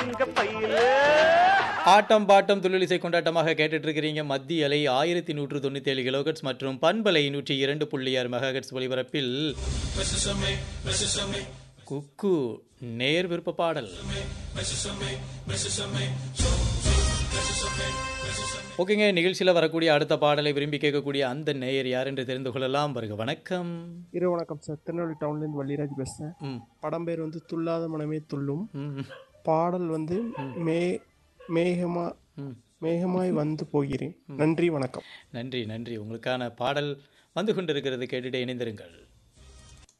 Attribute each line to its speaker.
Speaker 1: ஆட்டம் bottom துள்ளிசை கொண்டாட்டமாக கேட்டுட்டு இருக்கிறீங்க மத்திய அலை ஆயிரத்தி நூற்று தொண்ணூத்தி ஏழு கிலோகட்ஸ் மற்றும் பண்பலை நூற்றி இரண்டு புள்ளி ஆறு மெகாஹெட்ஸ் ஒலிபரப்பில் குக்கு நேர் விருப்ப பாடல் ஓகேங்க நிகழ்ச்சியில் வரக்கூடிய அடுத்த பாடலை விரும்பி கேட்கக்கூடிய அந்த நேயர் யார் என்று தெரிந்து கொள்ளலாம் வருக வணக்கம்
Speaker 2: இரு வணக்கம் சார் திருநெல்வேலி டவுன்லேருந்து வள்ளிராஜ் பேசுகிறேன்
Speaker 1: ம்
Speaker 2: படம் பேர் வந்து துள்ளாத மனமே துள்ளும்
Speaker 1: ம்
Speaker 2: பாடல் வந்து மே மேகமா
Speaker 1: ம்
Speaker 2: மேகமாய் வந்து போகிறேன் நன்றி வணக்கம்
Speaker 1: நன்றி நன்றி உங்களுக்கான பாடல் வந்து கொண்டிருக்கிறது கேட்டுட்டு இணைந்திருங்கள்